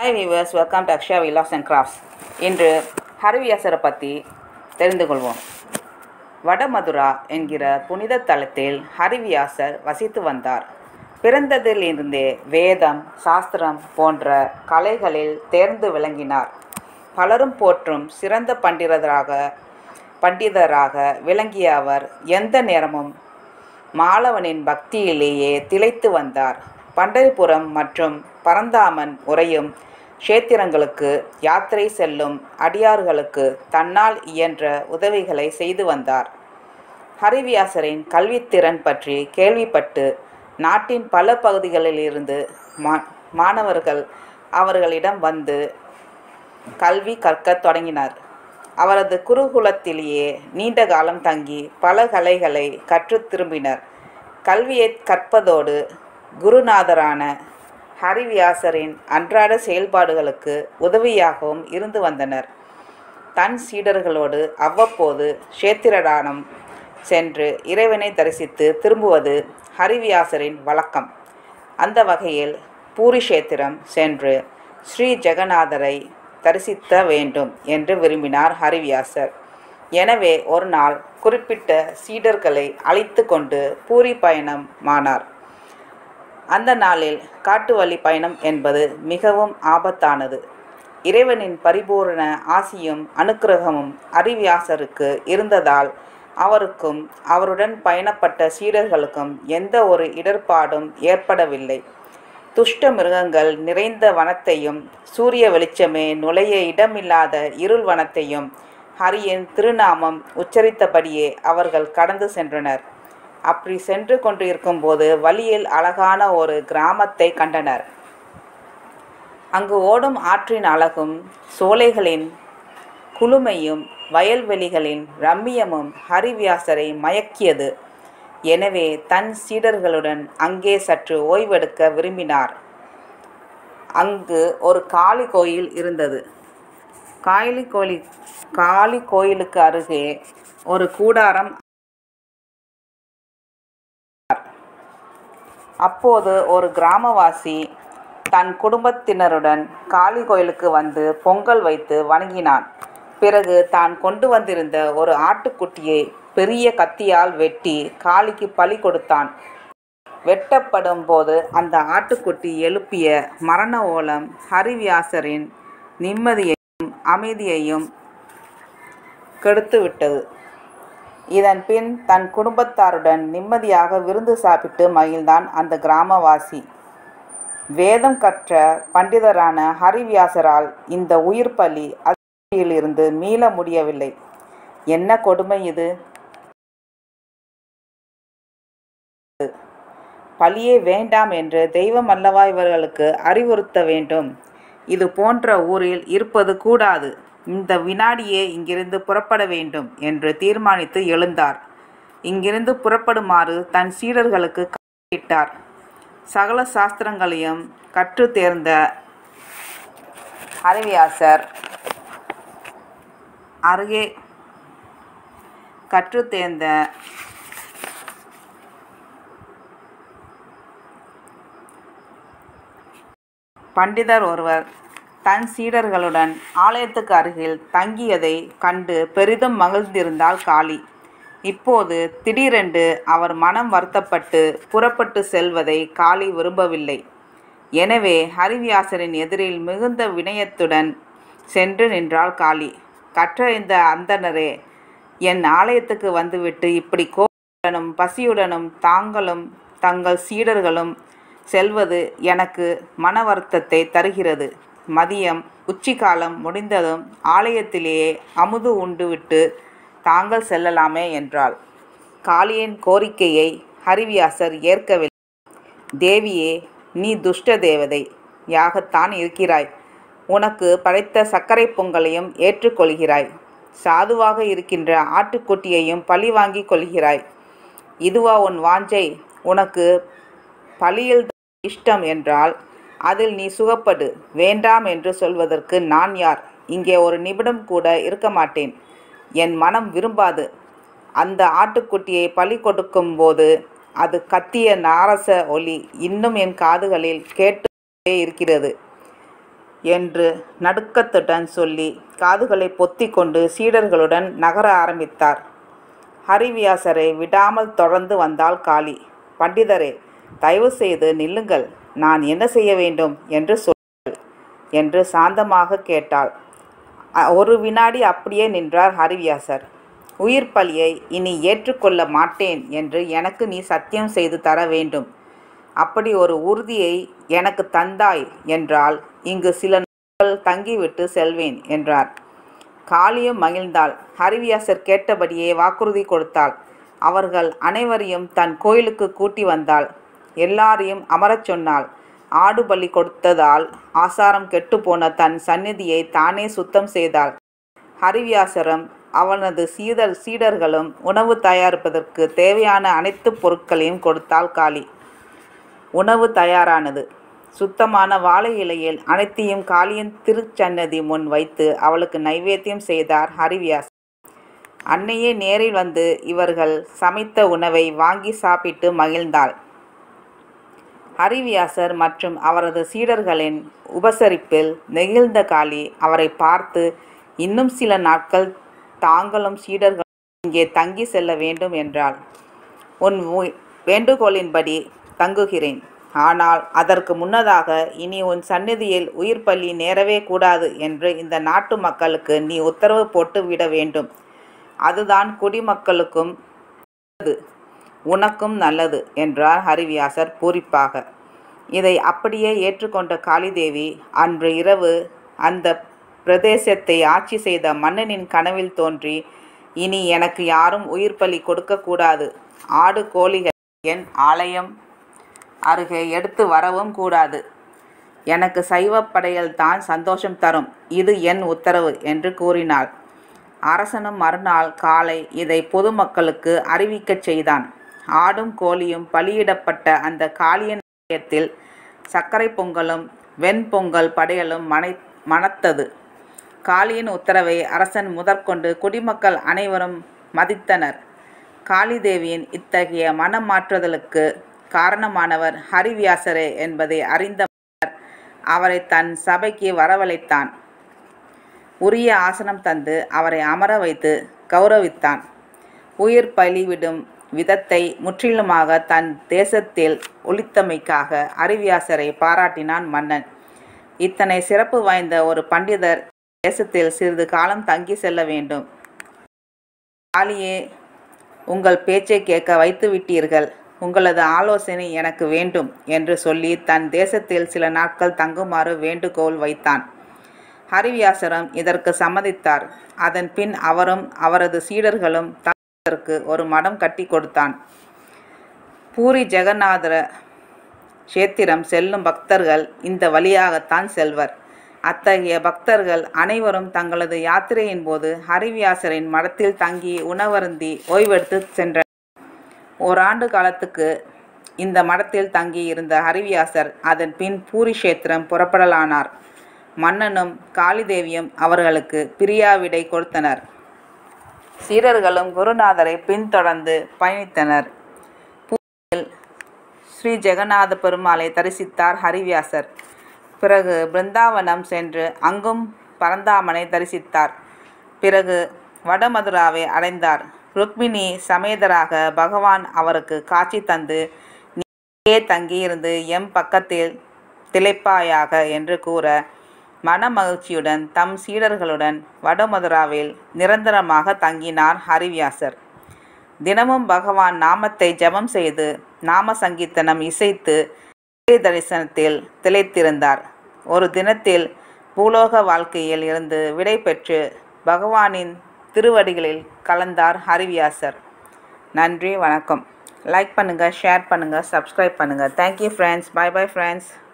hi viewers welcome to Akshaya Vilas and crafts இன்று ஹரிவியாசரை பற்றி தெரிந்து கொள்வோம் வடமதுரா என்கிற புனித தலத்தில் ஹரிவியாசர் வசித்து வந்தார் பிறந்ததிலிருந்தே வேதம் சாஸ்திரம் போன்ற கலைகளில் தேர்ந்து விளங்கினார் பலரும் போற்றும் சிறந்த பண்டிதராக பண்டிதராக விளங்கிய அவர் எந்த நேரமும் மாலவனின் பக்தியிலேயே திளைத்து வந்தார் பண்டரிபுரம் மற்றும் பரந்தாமன் உரையும் க்ஷேத்திரங்களுக்கு யாத்திரை செல்லும் அடியார்களுக்கு தன்னால் இயன்ற உதவிகளை செய்து வந்தார் ஹரிவியாசரின் கல்வித்திறன் பற்றி கேள்விப்பட்டு நாட்டின் பல பகுதிகளிலிருந்து மா மாணவர்கள் அவர்களிடம் வந்து கல்வி கற்கத் தொடங்கினார் அவரது குருகுலத்திலேயே நீண்ட காலம் தங்கி பல கலைகளை கற்றுத் திரும்பினர் கல்வியை கற்பதோடு குருநாதரான ஹரிவியாசரின் அன்றாட செயல்பாடுகளுக்கு உதவியாகவும் இருந்து வந்தனர் தன் சீடர்களோடு அவ்வப்போது க்ஷேத்திரடானம் சென்று இறைவனை தரிசித்து திரும்புவது ஹரிவியாசரின் வழக்கம் அந்த வகையில் பூரி க்ஷேத்திரம் சென்று ஸ்ரீ ஜெகநாதரை தரிசித்த வேண்டும் என்று விரும்பினார் ஹரிவியாசர் எனவே ஒரு நாள் குறிப்பிட்ட சீடர்களை அழைத்து கொண்டு பூரி பயணமானார் அந்த நாளில் காட்டு வழி பயணம் என்பது மிகவும் ஆபத்தானது இறைவனின் பரிபூரண ஆசியும் அனுக்கிரகமும் அறிவியாசருக்கு இருந்ததால் அவருக்கும் அவருடன் பயணப்பட்ட சீடர்களுக்கும் எந்த ஒரு இடர்பாடும் ஏற்படவில்லை துஷ்ட மிருகங்கள் நிறைந்த வனத்தையும் சூரிய வெளிச்சமே நுழைய இடமில்லாத இருள் வனத்தையும் ஹரியின் திருநாமம் உச்சரித்தபடியே அவர்கள் கடந்து சென்றனர் அப்படி சென்று கொண்டிருக்கும்போது வழியில் அழகான ஒரு கிராமத்தை கண்டனர் அங்கு ஓடும் ஆற்றின் அழகும் சோலைகளின் குளுமையும் வயல்வெளிகளின் ரம்மியமும் ஹரிவியாசரை மயக்கியது எனவே தன் சீடர்களுடன் அங்கே சற்று ஓய்வெடுக்க விரும்பினார் அங்கு ஒரு காளி கோயில் இருந்தது காளி கோயில் காளி கோயிலுக்கு அருகே ஒரு கூடாரம் அப்போது ஒரு கிராமவாசி தன் குடும்பத்தினருடன் காளி கோயிலுக்கு வந்து பொங்கல் வைத்து வணங்கினான் பிறகு தான் கொண்டு வந்திருந்த ஒரு ஆட்டுக்குட்டியை பெரிய கத்தியால் வெட்டி காளிக்கு பலி கொடுத்தான் வெட்டப்படும் போது அந்த ஆட்டுக்குட்டி எழுப்பிய மரண ஓலம் ஹரிவியாசரின் நிம்மதியையும் அமைதியையும் கெடுத்துவிட்டது இதன் பின் தன் குடும்பத்தாருடன் நிம்மதியாக விருந்து சாப்பிட்டு மகிழ்ந்தான் அந்த கிராமவாசி வேதம் கற்ற பண்டிதரான ஹரிவியாசரால் இந்த உயிர் பலி அதிர்ச்சியிலிருந்து மீள முடியவில்லை என்ன கொடுமை இது பலியே வேண்டாம் என்று தெய்வம் அல்லவா இவர்களுக்கு அறிவுறுத்த வேண்டும் இது போன்ற ஊரில் இருப்பது கூடாது இந்த வினாடியே இங்கிருந்து புறப்பட வேண்டும் என்று தீர்மானித்து எழுந்தார் இங்கிருந்து புறப்படுமாறு தன் சீடர்களுக்கு கட்டளையிட்டார் சகல சாஸ்திரங்களையும் கற்று தேர்ந்த ஹரிவியாசர் அருகே கற்று தேர்ந்த பண்டிதர் ஒருவர் தன் சீடர்களுடன் ஆலயத்துக்கு அருகில் தங்கியதை கண்டு பெரிதும் மகிழ்ந்திருந்தாள் காளி இப்போது திடீரென்று அவர் மனம் வருத்தப்பட்டு புறப்பட்டு செல்வதை காளி விரும்பவில்லை எனவே ஹரிவியாசரின் எதிரில் மிகுந்த வினயத்துடன் சென்று நின்றாள் காளி கற்றறிந்த அந்தனரே என் ஆலயத்துக்கு வந்துவிட்டு இப்படி கோபுடனும் பசியுடனும் தாங்களும் தங்கள் சீடர்களும் செல்வது எனக்கு மன வருத்தத்தை தருகிறது மதியம் உச்சிக்காலம் முடிந்ததும் ஆலயத்திலேயே அமுது உண்டுவிட்டு தாங்கள் செல்லலாமே என்றாள் காளியின் கோரிக்கையை ஹரிவியாசர் ஏற்கவில்லை தேவியே நீ துஷ்ட தேவதை யாகத்தான் இருக்கிறாய் உனக்கு படைத்த சர்க்கரை பொங்கலையும் ஏற்றுக்கொள்கிறாய் சாதுவாக இருக்கின்ற ஆட்டுக்குட்டியையும் பழி வாங்கி கொள்கிறாய் இதுவா உன் வாஞ்சை உனக்கு பழியில் இஷ்டம் என்றால் அதில் நீ சுகப்படு வேண்டாம் என்று சொல்வதற்கு நான் யார் இங்கே ஒரு நிமிடம் கூட இருக்க மாட்டேன் என் மனம் விரும்பாது அந்த ஆட்டுக்குட்டியை பலி கொடுக்கும்போது அது கத்திய நாரச ஒலி இன்னும் என் காதுகளில் கேட்டு இருக்கிறது என்று நடுக்கத்துடன் சொல்லி காதுகளை பொத்திக் கொண்டு சீடர்களுடன் நகர ஆரம்பித்தார் ஹரிவியாசரை விடாமல் தொடர்ந்து வந்தாள் காளி பண்டிதரே தயவு செய்து நில்லுங்கள் நான் என்ன செய்ய வேண்டும் என்று சொல்லுங்கள் என்று சாந்தமாக கேட்டாள் அ- ஒரு வினாடி அப்படியே நின்றார் ஹரிவியாசர் உயிர் பலியை இனி ஏற்றுக்கொள்ள மாட்டேன் என்று எனக்கு நீ சத்தியம் செய்து தர வேண்டும் அப்படி ஒரு உறுதியை எனக்கு தந்தாய் என்றால் இங்கு சில நாட்கள் தங்கிவிட்டு செல்வேன் என்றார் காளியும் மகிழ்ந்தாள் ஹரிவியாசர் கேட்டபடியே வாக்குறுதி கொடுத்தாள் அவர்கள் அனைவரையும் தன் கோயிலுக்கு கூட்டி வந்தாள் எல்லாரையும் அமரச் சொன்னாள் ஆடு பலி கொடுத்ததால் ஆசாரம் கெட்டுப்போன தன் சந்நிதியை தானே சுத்தம் செய்தாள் ஹரிவியாசரும் அவனது சீடர் சீடர்களும் உணவு தயாரிப்பதற்கு தேவையான அனைத்து பொருட்களையும் கொடுத்தாள் காளி உணவு தயாரானது சுத்தமான வாழை இலையில் அனைத்தையும் காளியின் திருச்சன்னதி முன் வைத்து அவளுக்கு நைவேத்தியம் செய்தார் ஹரிவியாஸ் அன்னையே நேரில் வந்து இவர்கள் சமைத்த உணவை வாங்கி சாப்பிட்டு மகிழ்ந்தாள் ஹரிவியாசர் மற்றும் அவரது சீடர்களின் உபசரிப்பில் நெகிழ்ந்த காளி அவரை பார்த்து இன்னும் சில நாட்கள் தாங்களும் சீடர்களும் இங்கே தங்கி செல்ல வேண்டும் என்றாள் உன் வு- வேண்டுகோளின்படி தங்குகிறேன் ஆனால் அதற்கு முன்னதாக இனி உன் சந்நிதியில் உயிர் பலி நேரவே கூடாது என்று இந்த நாட்டு மக்களுக்கு நீ உத்தரவு போட்டு விட வேண்டும் அதுதான் குடிமக்களுக்கும் நல்லது உனக்கும் நல்லது என்றார் ஹரிவியாசர் பூரிப்பாக இதை அப்படியே ஏற்றுக்கொண்ட காளிதேவி அன்று இரவு அந்த பிரதேசத்தை ஆட்சி செய்த மன்னனின் கனவில் தோன்றி இனி எனக்கு யாரும் உயிர் பலி கொடுக்கக்கூடாது ஆடு கோழிகள் என் ஆலயம் அருகே எடுத்து வரவும் கூடாது எனக்கு சைவப் படையல் தான் சந்தோஷம் தரும் இது என் உத்தரவு என்று கூறினாள் அரசனும் மறுநாள் காலை இதை பொதுமக்களுக்கு அறிவிக்கச் செய்தான் ஆடும் கோழியும் பலியிடப்பட்ட அந்த காளியன் ஆலயத்தில் சர்க்கரை பொங்கலும் வெண்பொங்கல் படையலும் மனை மணத்தது காளியின் உத்தரவை அரசன் முதற்கொண்டு குடிமக்கள் அனைவரும் மதித்தனர் காளிதேவியின் இத்தகைய மனம் மாற்றுதலுக்கு காரணமானவர் ஹரிவியாசரே என்பதை அறிந்த மன்னர் அவரை தன் சபைக்கு வரவழைத்தான் உரிய ஆசனம் தந்து அவரை அமர வைத்து கௌரவித்தான் உயிர் பலிவிடும் விதத்தை முற்றிலுமாக தன் தேசத்தில் ஒழித்தமைக்காக ஹரிவியாசரை பாராட்டினான் மன்னன் இத்தனை சிறப்பு வாய்ந்த ஒரு பண்டிதர் தேசத்தில் சிறிது காலம் தங்கி செல்ல வேண்டும் காளியே உங்கள் பேச்சை கேட்க வைத்து விட்டீர்கள் உங்களது ஆலோசனை எனக்கு வேண்டும் என்று சொல்லி தன் தேசத்தில் சில நாட்கள் தங்குமாறு வேண்டுகோள் வைத்தான் ஹரிவியாசரம் இதற்கு சம்மதித்தார் அதன் பின் அவரும் அவரது சீடர்களும் தங்குவதற்கு ஒரு மடம் கட்டி கொடுத்தான் பூரி ஜெகநாதர கஷேத்திரம் செல்லும் பக்தர்கள் இந்த வழியாகத்தான் செல்வர் அத்தகைய பக்தர்கள் அனைவரும் தங்களது யாத்திரையின் போது ஹரிவியாசரின் மடத்தில் தங்கி உணவருந்தி ஓய்வெடுத்து சென்றனர் ஓராண்டு காலத்துக்கு இந்த மடத்தில் தங்கி இருந்த ஹரிவியாசர் அதன் பின் பூரி கஷேத்திரம் புறப்படலானார் மன்னனும் காளிதேவியும் அவர்களுக்கு பிரியாவிடை கொடுத்தனர் சீடர்களும் குருநாதரை பின்தொடர்ந்து பயணித்தனர் பூரியில் ஸ்ரீ ஜெகநாத பெருமாளை தரிசித்தார் ஹரிவியாசர் பிறகு பிருந்தாவனம் சென்று அங்கும் பரந்தாமனை தரிசித்தார் பிறகு வடமதுராவை அடைந்தார் ருக்மிணி சமேதராக பகவான் அவருக்கு காட்சி தந்து நீயே தங்கியிருந்து எம் பக்கத்தில் திளைப்பாயாக என்று கூற மனமகிழ்ச்சியுடன் தம் சீடர்களுடன் வடமதுராவில் நிரந்தரமாக தங்கினார் ஹரிவியாசர் தினமும் பகவான் நாமத்தை ஜெபம் செய்து நாம சங்கீர்த்தனம் இசைத்து இறை தரிசனத்தில் திளைத்திருந்தார் ஒரு தினத்தில் பூலோக வாழ்க்கையில் இருந்து விடை பெற்று பகவானின் திருவடிகளில் கலந்தார் ஹரிவியாசர் நன்றி வணக்கம் லைக் பண்ணுங்கள் ஷேர் பண்ணுங்கள் சப்ஸ்கிரைப் பண்ணுங்கள் thank you friends bye bye friends